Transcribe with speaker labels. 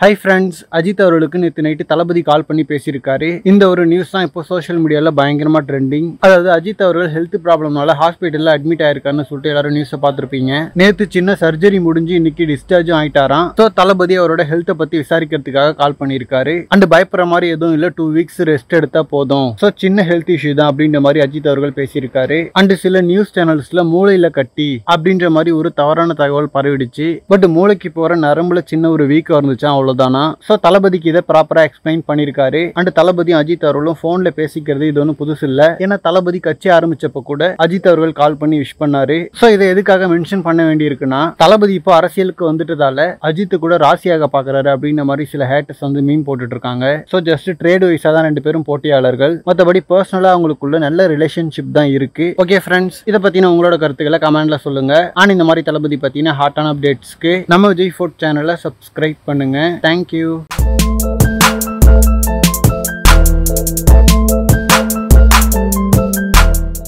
Speaker 1: hi friends Ajith அவர்களுக்கு நேற்று night தளபதி கால் பண்ணி பேசியிருக்காரு இந்த ஒரு நியூஸ் தான் இப்போ சோஷியல் மீடியாவில் பயங்கரமா ட்ரெண்டிங் அதாவது அஜித் அவர்கள் ஹெல்த் ப்ராப்ளம்னால ஹாஸ்பிட்டலில் அட்மிட் ஆயிருக்காருன்னு சொல்லிட்டு எல்லாரும் நியூஸை பார்த்துருப்பீங்க நேற்று சின்ன சர்ஜரி முடிஞ்சு இன்னைக்கு டிஸ்சார்ஜும் ஆயிட்டாராம் ஸோ தளபதி அவரோட ஹெல்த்தை பற்றி விசாரிக்கிறதுக்காக கால் பண்ணியிருக்காரு அண்ட் பயப்படுற மாதிரி எதுவும் இல்லை டூ வீக்ஸ் ரெஸ்ட் எடுத்தா போதும் ஸோ சின்ன ஹெல்த் இஷ்யூ தான் அப்படின்ற மாதிரி அஜித் அவர்கள் பேசியிருக்காரு அண்ட் சில நியூஸ் சேனல்ஸ்ல மூளையில கட்டி அப்படின்ற மாதிரி ஒரு தவறான தகவல் பரவிடுச்சு பட் மூளைக்கு போற நரம்புல சின்ன ஒரு வீக்கம் இருந்துச்சு அவ்வளவுதானா ஸோ தளபதிக்கு இதை ப்ராப்பரா எக்ஸ்பிளைன் பண்ணியிருக்காரு அண்ட் தளபதியும் அஜித் அவர்களும் போன்ல பேசிக்கிறது இது ஒன்றும் புதுசு இல்ல ஏன்னா தளபதி கட்சி ஆரம்பிச்சப்ப கூட அஜித் அவர்கள் கால் பண்ணி விஷ் பண்ணாரு ஸோ இதை எதுக்காக மென்ஷன் பண்ண வேண்டியிருக்குன்னா தளபதி இப்போ அரசியலுக்கு வந்துட்டதால அஜித் கூட ராசியாக பாக்குறாரு அப்படின்ற மாதிரி சில ஹேட்டர்ஸ் வந்து மீன் போட்டுட்டு இருக்காங்க ஸோ ஜஸ்ட் ட்ரேட் வைஸா தான் ரெண்டு பேரும் போட்டியாளர்கள் மற்றபடி பர்சனலா அவங்களுக்குள்ள நல்ல ரிலேஷன்ஷிப் தான் இருக்கு ஓகே ஃப்ரெண்ட்ஸ் இதை பத்தின உங்களோட கருத்துக்களை கமெண்ட்ல சொல்லுங்க அண்ட் இந்த மாதிரி தளபதி பத்தின ஹாட்டான அப்டேட்ஸ்க்கு நம்ம விஜய் ஃபுட் சேனலை சப்ஸ்கிரைப் பண்ணுங்க தேங்க்யூ